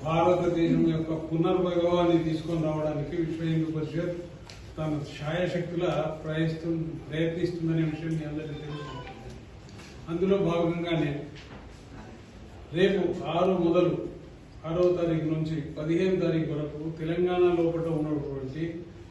భారతదేశం యొక్క పునర్వైభవాన్ని తీసుకొని రావడానికి విశ్వ హిందూ పరిషత్ తన ఛాయశక్తుల ప్రయత్నిస్తు ప్రయత్నిస్తుందనే విషయం మీ అందరికీ తెలుసు అందులో భాగంగానే రేపు ఆరు మొదలు ఆరో తారీఖు నుంచి పదిహేను తారీఖు వరకు తెలంగాణ లోపల ఉన్నటువంటి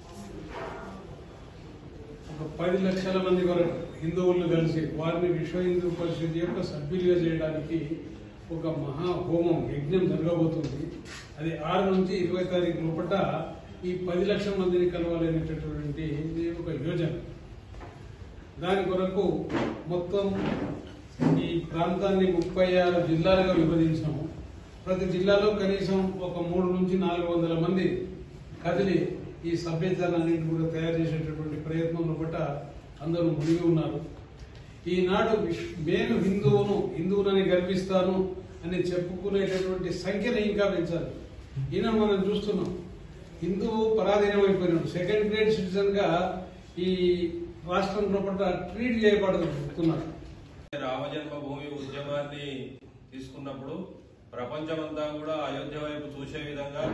ఒక పది లక్షల మంది వరకు హిందువులు కలిసి వారిని విశ్వ హిందూ పరిషత్ యొక్క సభ్యులుగా చేయడానికి ఒక మహా హోమం యజ్ఞం జరగబోతుంది అది ఆరు నుంచి ఇరవై తారీఖు లోపల ఈ పది లక్షల మందిని కలవాలనేటటువంటి ఇది ఒక యోజన దాని కొరకు మొత్తం ఈ ప్రాంతాన్ని ముప్పై ఆరు జిల్లాలుగా విభజించాము ప్రతి జిల్లాలో కనీసం ఒక మూడు నుంచి నాలుగు వందల మంది కదిలి ఈ సభ్యతలన్నింటినీ కూడా తయారు చేసేటటువంటి ప్రయత్నంలో పట్ల అందరూ మునిగి ఉన్నారు ఈనాడు విశ్- నేను హిందువును హిందువునని గర్విస్తాను అని చెప్పుకునేటటువంటి సంఖ్యను ఇంకా పెంచాలి ఈయన మనం చూస్తున్నాం హిందువు పరాధీనం అయిపోయినాడు సెకండ్ గ్రేడ్ సిటిజన్ గా ఈ రాష్ట్రం లోపల ట్రీట్ చేయబడుతున్నారు రామజన్మభూమి ఉద్యమాన్ని తీసుకున్నప్పుడు ప్రపంచమంతా కూడా అయోధ్య వైపు చూసే విధంగా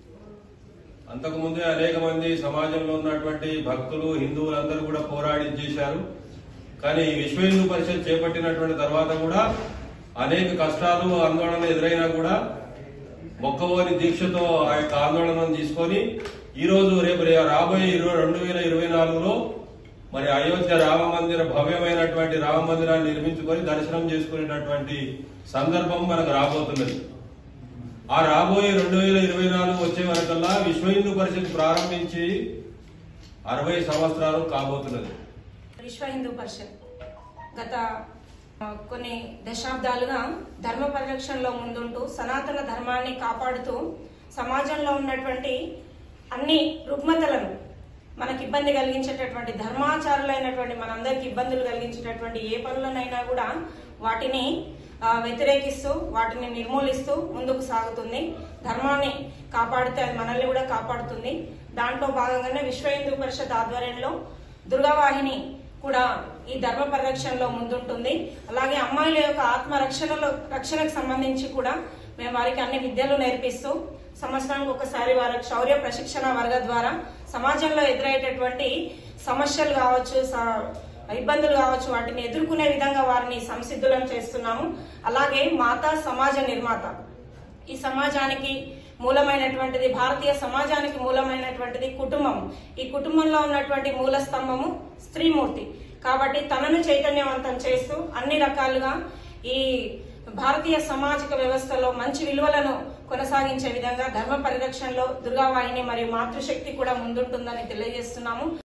అంతకుముందే అనేక మంది సమాజంలో ఉన్నటువంటి భక్తులు హిందువులందరూ కూడా పోరాడి చేశారు కానీ విశ్వ హిందూ పరిషత్ చేపట్టినటువంటి తర్వాత కూడా అనేక కష్టాలు ఆందోళన ఎదురైనా కూడా మొక్కవోని దీక్షతో ఆ యొక్క ఆందోళనను తీసుకొని ఈ రోజు రేపు రే- రాబోయే ఇరవై రెండు వేల ఇరవై నాలుగులో మరి అయోధ్య రామ మందిర భవ్యమైనటువంటి రామ మందిరాన్ని నిర్మించుకొని దర్శనం చేసుకునేటటువంటి సందర్భం మనకు రాబోతున్నది ఆ రాబోయే రెండు వేల ఇరవై నాలుగు వచ్చే వరకల్లా విశ్వ హిందూ పరిషత్ ప్రారంభించి అరవై సంవత్సరాలు కాబోతున్నది విశ్వ హిందూ పరిషత్ గత ఆ, కొన్ని దశాబ్దాలుగా ధర్మ పరిరక్షణలో ముందుంటూ సనాతన ధర్మాన్ని కాపాడుతూ సమాజంలో ఉన్నటువంటి అన్ని రుగ్మతలను మనకి ఇబ్బంది కలిగించేటటువంటి ధర్మాచారులైనటువంటి మనందరికి ఇబ్బందులు కలిగించేటటువంటి ఏ పనులనైనా కూడా వాటిని ఆ, వ్యతిరేకిస్తూ వాటిని నిర్మూలిస్తూ ముందుకు సాగుతుంది ధర్మాన్ని కాపాడితే అది మనల్ని కూడా కాపాడుతుంది దాంట్లో భాగంగానే విశ్వ హిందూ పరిషత్ ఆధ్వర్యంలో దుర్గావాహిని కూడా ఈ ధర్మ పరిరక్షణలో ముందుంటుంది అలాగే అమ్మాయిల యొక్క ఆత్మ రక్షణలో రక్షణకు సంబంధించి కూడా మేము వారికి అన్ని విద్యలు నేర్పిస్తూ సంవత్సరానికి ఒకసారి వారికి శౌర్య ప్రశిక్షణ వర్గ ద్వారా సమాజంలో ఎదురయ్యేటటువంటి సమస్యలు కావచ్చు స- ఇబ్బందులు కావచ్చు వాటిని ఎదుర్కొనే విధంగా వారిని సంసిద్ధులను చేస్తున్నాము అలాగే మాతా సమాజ నిర్మాత ఈ సమాజానికి మూలమైనటువంటిది భారతీయ సమాజానికి మూలమైనటువంటిది కుటుంబం ఈ కుటుంబంలో ఉన్నటువంటి మూల స్తంభము స్త్రీమూర్తి కాబట్టి తనను చైతన్యవంతం చేస్తూ అన్ని రకాలుగా ఈ భారతీయ సామాజిక వ్యవస్థలో మంచి విలువలను కొనసాగించే విధంగా ధర్మ పరిరక్షణలో దుర్గావాహిని మరియు మాతృశక్తి కూడా ముందుంటుందని తెలియజేస్తున్నాము